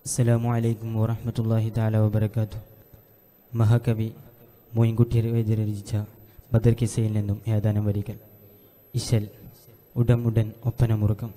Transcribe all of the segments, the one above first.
അസ്സലാമു അലൈക്കും വറഹ്മത്തുള്ളാഹി തആല വബറകാതുഹു മഹാകവി മോയിൻകുട്ടി വൈദ്യർ രചിച്ച ബദർ കിസയിൽ നിന്നും ഏതാനും വരികൾ ഇശൽ ഉടം ഉടൻ ഒപ്പന മുറുക്കം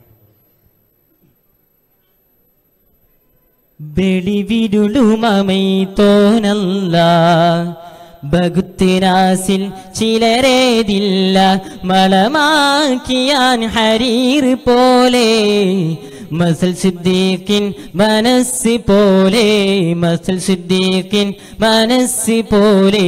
വെളിവിരുളുമൈ തോനല്ല ബഗുത്തിനാസിൽ ചിലരേതില്ല മളമാക്കിയാൻ ഹരീർ പോലെ മസൽ സിദ്ദീഖിൻ മനസ്സ് പോലെ മസൽ സിദ്ദീഖിൻ മനസ്സ് പോലെ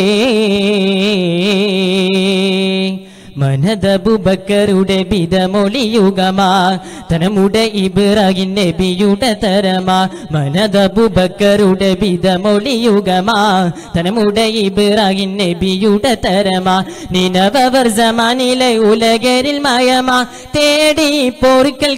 മനദബുബക്കറുടെ ബിതമൊളിയുഗമാ തനമുടെ ഇബ്രാഹിം നബിയുടെ തരമാ മനദബുബക്കറുടെ ബിതമൊളിയുഗമാ തനമുടെ ഇബ്രാഹിം നബിയുടെ തരമാ നിനവർ സമാനിലെ ഉലകരിൽ മയമാ തേടി പോറിക്കൽ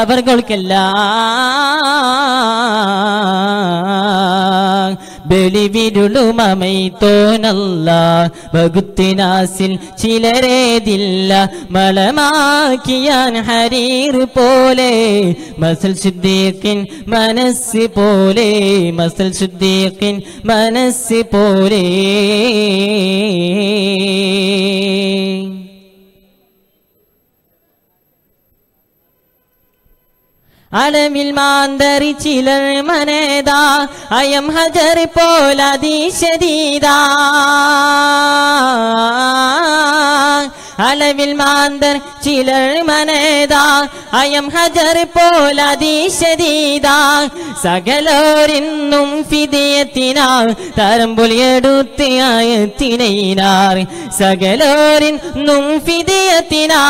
കൊണ്ടവർകൾക്കെല്ലാം ബലിവിരുളുമൈ തോനല്ല വകുത്തിനാസിൽ ചിലരേതില്ല മളമാക്കിയാൻ ഹരീർ പോലെ മസൽ ശുദ്ധീഖിൻ മനസ്സ് പോലെ മസൽ ശുദ്ധീഖിൻ മനസ്സ് പോലെ അളവിൽ മാന്തറി ചിലർ മനേതാ അയം ഹജർ പോലതീശരീതാ അളവിൽ മാന്തർ ചിലർ മനേതാ അയം ഹജർ പോലതീശരീതാ സകലോരിന്നും ഫിദിയത്തിനാ തരമ്പൊലിയെടുത്തിനായത്തിനാർ സകലോരിന്നും ഫിദിയത്തിനാ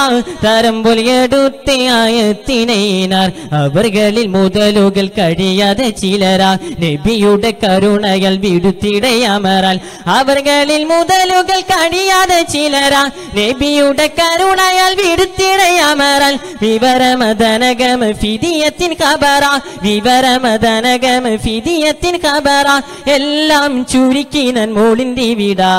തരമ്പൊലിയെടുത്തിനായത്തിനാർ അവർകളിൽ മുതലുകൾ കഴിയാതെ ചിലരാ നബിയുടെ കരുണകൾ വിടുത്തിടയമറാൽ അവർകളിൽ മുതലുകൾ കഴിയാതെ ചിലരാ നബിയുടെ കരുണയാൽ വിടുത്തിടയമറാൽ വിവരമദനഗമ ഫിദിയത്തിൻ കബറ വിവരമദനഗമ ഫിദിയത്തിൻ കബറ എല്ലാം ചുരുക്കി നന്മോളിൻ്റെ വിടാ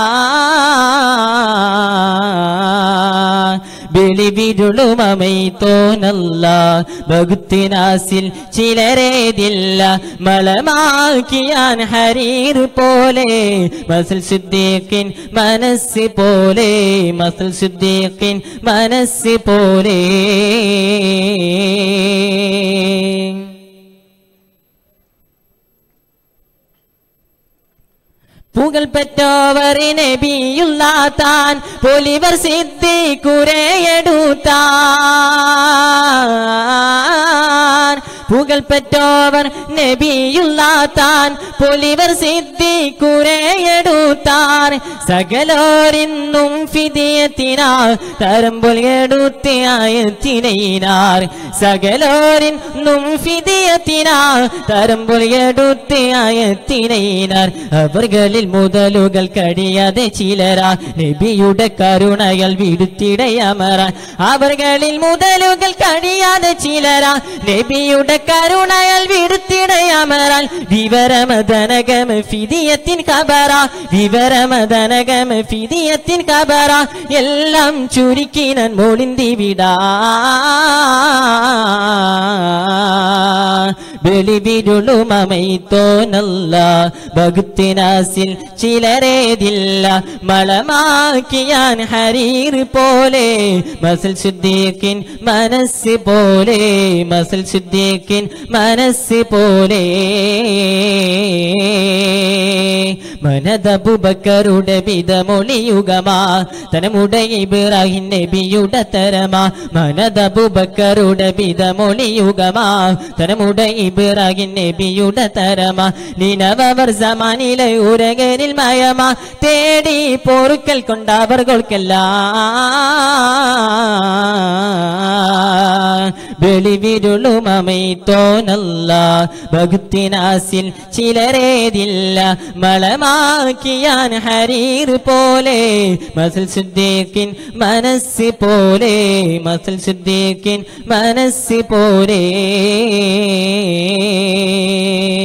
ബലിവിരുളുമൈ തോനല്ല ഭക്തിനാസിൽ ചിലരേതില്ല മളമാക്കിയാൻ ഹരീർ പോലെ മസൽ ശുദ്ധീഖിൻ മനസ്സ് പോലെ മസൽ ശുദ്ധീഖിൻ മനസ്സ് പോലെ പുകൾ പെറ്റോവറി നബിയുള്ള താൻ പൊലിവർ സിദ്ധി കുരയെടുത്താൻ പുകൾ പെറ്റോവർ നബിയുള്ള താൻ പൊലിവർ സിദ്ധി കുരയെടുത്താൻ സകലോരിന്നും ഫിദിയത്തിനാ തരമ്പൊൽ എടുത്തിനായത്തിനാർ സകലോരിന്നും ഫിദിയത്തിനാ തരമ്പൊൽ എടുത്തിനായത്തിനാർ അവർകളിൽ മുതലുകൾ കഴിയാതെ ചിലരാ നബിയുടെ കരുണകൾ വിടുത്തിടയമറ അവർകളിൽ മുതലുകൾ കഴിയാതെ ചിലരാ നബിയുടെ കരുണകൾ വിടുത്തിടയമറാൽ വിവരമദനഗമ ഫിദിയത്തിൻ കബറ വിവരമദനഗമ ഫിദിയത്തിൻ കബറ എല്ലാം ചുരുക്കി നന്മോളിന്തി വിടാ ബലിവിരുളുമൈ തോനല്ല ഭക്തിനാസിൽ ചിലരേതില്ല മളമാക്കിയാൻ ഹരീർ പോലെ മസൽ ശുദ്ധീഖിൻ മനസ്സ് പോലെ മസൽ ശുദ്ധീഖിൻ മനസ്സ് പോലെ മനദബുബക്കറുടെ വിധമൊളിയുഗമാ തനമുടെ ഇബ്രാഹിം നബിയുടെ തരമാ മനദബുബക്കറുടെ വിധമൊളിയുഗമാ തനമുടെ ഇബ്രാഹിം നബിയുടെ തരമാ നിനവർ സമാനിലെ ഉരകരിൽ മയമാ തേടി പോറുക്കൽ കൊണ്ടവർകൾക്കെല്ലാം വെളിവിരുളുമൈ തോനല്ല ഭക്തിനാസിൽ ചിലരേതില്ല മളമാക്കിയാൻ ഹരീർ പോലെ മസൽ ശുദ്ധീഖിൻ മനസ്സ് പോലെ മസൽ ശുദ്ധീഖിൻ മനസ്സ് പോലെ